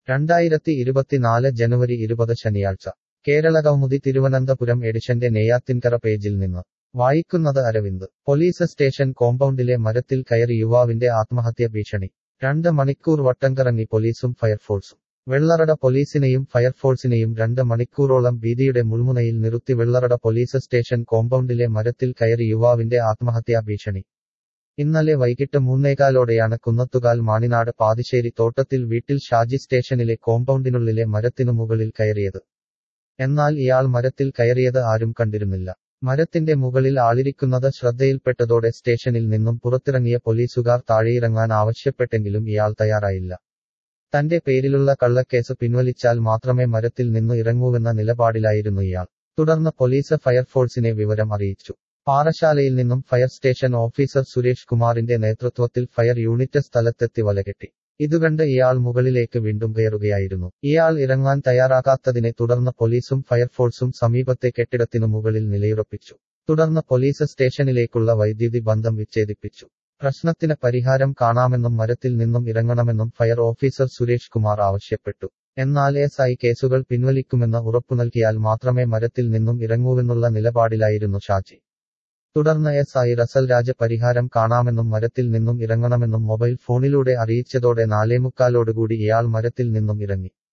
രണ്ടായിരത്തി ഇരുപത്തിനാല് ജനുവരി ഇരുപത് ശനിയാഴ്ച കേരളകൗമുദി തിരുവനന്തപുരം എഡിഷന്റെ നെയ്യാത്തിൻകര പേജിൽ നിന്ന് വായിക്കുന്നത് അരവിന്ദ് പോലീസ് സ്റ്റേഷൻ കോമ്പൗണ്ടിലെ മരത്തിൽ കയറി യുവാവിന്റെ ആത്മഹത്യ ഭീഷണി രണ്ട് മണിക്കൂർ വട്ടംകറങ്ങി പോലീസും ഫയർഫോഴ്സും വെള്ളറട പോലീസിനെയും ഫയർഫോഴ്സിനെയും രണ്ട് മണിക്കൂറോളം ഭീതിയുടെ മുൾമുനയിൽ നിർത്തി വെള്ളറട പോലീസ് സ്റ്റേഷൻ കോമ്പൗണ്ടിലെ മരത്തിൽ കയറി യുവാവിന്റെ ആത്മഹത്യാ ഭീഷണി ഇന്നലെ വൈകിട്ട് മൂന്നേകാലോടെയാണ് കുന്നത്തുകാൽ മാണിനാട് പാതിശ്ശേരി തോട്ടത്തിൽ വീട്ടിൽ ഷാജി സ്റ്റേഷനിലെ കോമ്പൗണ്ടിനുള്ളിലെ മരത്തിനു മുകളിൽ കയറിയത് എന്നാൽ ഇയാൾ മരത്തിൽ കയറിയത് ആരും കണ്ടിരുന്നില്ല മരത്തിന്റെ മുകളിൽ ആളിരിക്കുന്നത് ശ്രദ്ധയിൽപ്പെട്ടതോടെ സ്റ്റേഷനിൽ നിന്നും പുറത്തിറങ്ങിയ പോലീസുകാർ താഴെയിറങ്ങാൻ ആവശ്യപ്പെട്ടെങ്കിലും ഇയാൾ തയ്യാറായില്ല തന്റെ പേരിലുള്ള കള്ളക്കേസ് പിൻവലിച്ചാൽ മാത്രമേ മരത്തിൽ നിന്നു ഇറങ്ങൂവെന്ന നിലപാടിലായിരുന്നു ഇയാൾ തുടർന്ന് പോലീസ് ഫയർഫോഴ്സിനെ വിവരം അറിയിച്ചു പാറശാലയിൽ നിന്നും ഫയർ സ്റ്റേഷൻ ഓഫീസർ സുരേഷ് കുമാറിന്റെ നേതൃത്വത്തിൽ ഫയർ യൂണിറ്റ് സ്ഥലത്തെത്തി വലകെട്ടി ഇതുകണ്ട് ഇയാൾ മുകളിലേക്ക് വീണ്ടും കയറുകയായിരുന്നു ഇയാൾ ഇറങ്ങാൻ തയ്യാറാകാത്തതിനെ തുടർന്ന് പോലീസും ഫയർഫോഴ്സും സമീപത്തെ കെട്ടിടത്തിനു മുകളിൽ നിലയുറപ്പിച്ചു തുടർന്ന് പോലീസ് സ്റ്റേഷനിലേക്കുള്ള വൈദ്യുതി ബന്ധം വിച്ഛേദിപ്പിച്ചു പ്രശ്നത്തിന് പരിഹാരം കാണാമെന്നും മരത്തിൽ നിന്നും ഇറങ്ങണമെന്നും ഫയർ ഓഫീസർ സുരേഷ് കുമാർ ആവശ്യപ്പെട്ടു എന്നാൽ എസ് ഐ കേസുകൾ പിൻവലിക്കുമെന്ന് ഉറപ്പു നൽകിയാൽ മാത്രമേ മരത്തിൽ നിന്നും ഇറങ്ങൂവെന്നുള്ള നിലപാടിലായിരുന്നു ഷാജി തുടർന്ന് എസ് ഐ റസൽ രാജ പരിഹാരം കാണാമെന്നും മരത്തിൽ നിന്നും ഇറങ്ങണമെന്നും മൊബൈൽ ഫോണിലൂടെ അറിയിച്ചതോടെ നാലേമുക്കാലോടുകൂടി ഇയാൾ മരത്തിൽ നിന്നും ഇറങ്ങി